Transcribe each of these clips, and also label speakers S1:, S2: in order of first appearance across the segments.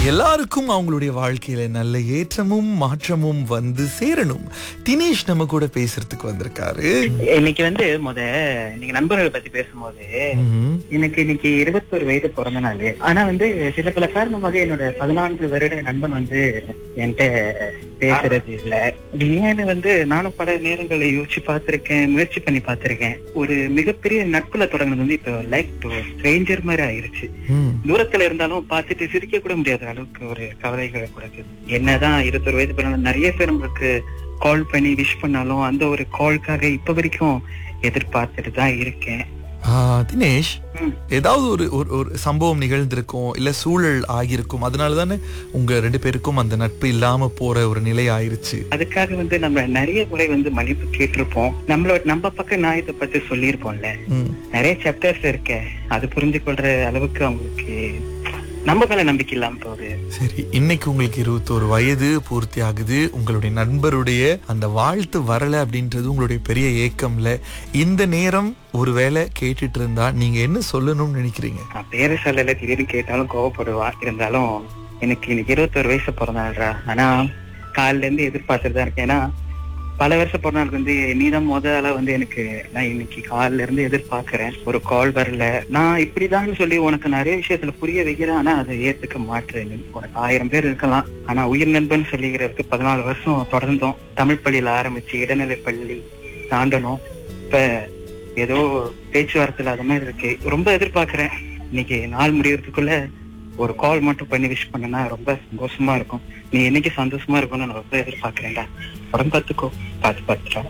S1: எல்லாருக்கும் அவங்களுடைய வாழ்க்கையில நல்ல ஏற்றமும் மாற்றமும் வந்து சேரணும் தினேஷ் நம்ம கூட பேசுறதுக்கு வந்திருக்காரு
S2: இன்னைக்கு வந்து முத நீங்க நண்பர்களை பத்தி பேசும்போது
S1: ம்ஹும்.
S2: எனக்கு இன்னைக்கு இருபத்தொரு வயது பிறந்த நாள் ஆனா வந்து சில பல காரணமாக என்னோட பதினான்கு வருட நண்பன் வந்து என்கிட்ட பேசுறது இல்ல அது ஏன்னு வந்து நானும் பல நேரங்களை யோசிச்சு பார்த்திருக்கேன் முயற்சி பண்ணி பார்த்திருக்கேன் ஒரு மிகப்பெரிய நட்புல தொடங்கினது வந்து இப்போ லைக் ஸ்ட்ரேஞ்சர் மாதிரி ஆயிருச்சு
S1: ம்.
S2: தூரத்துல இருந்தாலும் பார்த்துட்டு சிரிக்க கூட முடியாத அளவுக்கு ஒரு கவலைகளை கொடுக்குது என்னதான் இருபத்தொரு வயது பிறந்த நிறைய பேர் நம்மளுக்கு கால் பண்ணி விஷ் பண்ணாலும் அந்த ஒரு கால்க்காக இப்ப வரைக்கும் எதிர்பார்த்துட்டு தான் இருக்கேன்
S1: ஆ, தினேஷ்
S2: ம்.
S1: ஏதாவது ஒரு ஒரு ஒரு சம்பவம் நிகழ்ந்திருக்கும் இல்ல சூழல் ஆகியிருக்கும் அதனால தானே உங்க ரெண்டு பேருக்கும் அந்த நட்பு இல்லாம போற ஒரு நிலை ஆயிருச்சு
S2: அதுக்காக வந்து நம்ம நிறைய முறை வந்து மன்னிப்பு கேட்டிருப்போம் நம்மளோட நம்ம பக்கம் நியாயத்தை பத்தி சொல்லியிருப்போம்ல
S1: ம்.
S2: நிறைய சாப்டர்ஸ் இருக்க அது புரிஞ்சு கொள்ற அளவுக்கு அவங்களுக்கு நம்ம மேல நம்பிக்கை இல்லாம போகுது
S1: சரி இன்னைக்கு உங்களுக்கு இருபத்தோரு வயது பூர்த்தி ஆகுது உங்களுடைய நண்பருடைய அந்த வாழ்த்து வரல அப்படின்றது உங்களுடைய பெரிய ஏக்கம்ல இந்த நேரம் ஒருவேளை கேட்டுட்டு இருந்தா நீங்க என்ன சொல்லணும்னு நினைக்கிறீங்க
S2: நான் பேர சொல்லல திடீர்னு கேட்டாலும் கோவப்படுவான் இருந்தாலும் எனக்கு இன்னைக்கு இருபத்தொரு வயசு பிறந்தாள்ரா ஆனா காலைல இருந்து எதிர்பார்த்துட்டு தான் இருக்கேன் ஏன்னா பல வருஷம் பிறந்தாளுக்கு வந்து நீதான் முதல்ல வந்து எனக்கு நான் இன்னைக்கு காலைல இருந்து எதிர்பார்க்கிறேன் ஒரு கால் வரல நான் இப்படிதான் சொல்லி உனக்கு நிறைய விஷயத்துல புரிய வைக்கிறேன் ஆனா அதை ஏத்துக்க மாட்டேன் உனக்கு ஆயிரம் பேர் இருக்கலாம் ஆனா உயிர் நண்பன் சொல்லிக்கிறதுக்கு பதினாலு வருஷம் தொடர்ந்தோம் தமிழ் பள்ளியில ஆரம்பிச்சு இடைநிலை பள்ளி தாண்டணும் இப்ப ஏதோ பேச்சுவார்த்தையில அது மாதிரி இருக்கு ரொம்ப எதிர்பார்க்கிறேன் இன்னைக்கு நாள் முடியறதுக்குள்ள ஒரு கால் மட்டும் பண்ணி விஷ் பண்ணனா ரொம்ப சந்தோஷமா இருக்கும் நீ என்னைக்கு சந்தோஷமா இருக்கும்னு நான் ரொம்ப எதிர்பார்க்கிறேன்டா உடம்பு பார்த்துக்கோ பார்த்து பார்த்துட்டோம்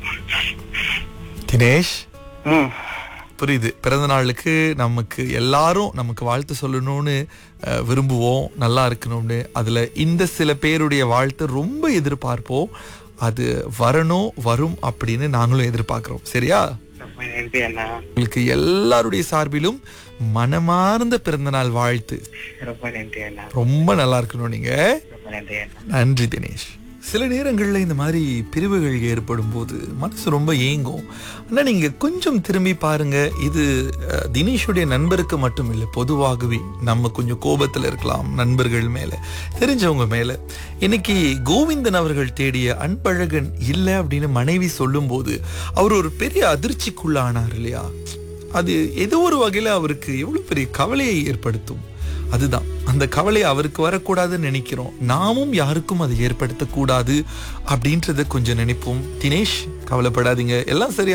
S1: தினேஷ்
S2: ம்
S1: புரியுது பிறந்த நாளுக்கு நமக்கு எல்லாரும் நமக்கு வாழ்த்து சொல்லணும்னு அஹ், விரும்புவோம் நல்லா இருக்கணும்னு அதுல இந்த சில பேருடைய வாழ்த்து ரொம்ப எதிர்பார்ப்போம் அது வரணும் வரும் அப்படின்னு நாங்களும் எதிர்பார்க்கிறோம் சரியா
S2: ரொம்ப நன்றி அண்ணா
S1: உங்களுக்கு எல்லாருடைய சார்பிலும் மனமார்ந்த பிறந்தநாள் வாழ்த்து
S2: ரொம்ப நன்றி அண்ணா
S1: ரொம்ப நல்லா இருக்கணும் நீங்க
S2: ரொம்ப நன்றி அண்ணா
S1: நன்றி தினேஷ் சில நேரங்கள்ல இந்த மாதிரி பிரிவுகள் ஏற்படும் போது மனசு ரொம்ப ஏங்கும் ஆனா நீங்க கொஞ்சம் திரும்பி பாருங்க இது அஹ், தினேஷுடைய நண்பருக்கு மட்டும் இல்லை பொதுவாகவே நம்ம கொஞ்சம் கோபத்துல இருக்கலாம் நண்பர்கள் மேல தெரிஞ்சவங்க மேல இன்னைக்கு கோவிந்தன் அவர்கள் தேடிய அன்பழகன் இல்லை அப்படின்னு மனைவி சொல்லும்போது அவர் ஒரு பெரிய அதிர்ச்சிக்குள்ளானார் இல்லையா அது ஏதோ ஒரு வகையில அவருக்கு எவ்வளவு பெரிய கவலையை ஏற்படுத்தும் அதுதான் அந்த கவலை அவருக்கு வரக்கூடாதுன்னு நினைக்கிறோம் நாமும் யாருக்கும் அதை ஏற்படுத்தக்கூடாது அப்படின்றத கொஞ்சம் நினைப்போம் தினேஷ் கவலைப்படாதீங்க எல்லாம் சரியா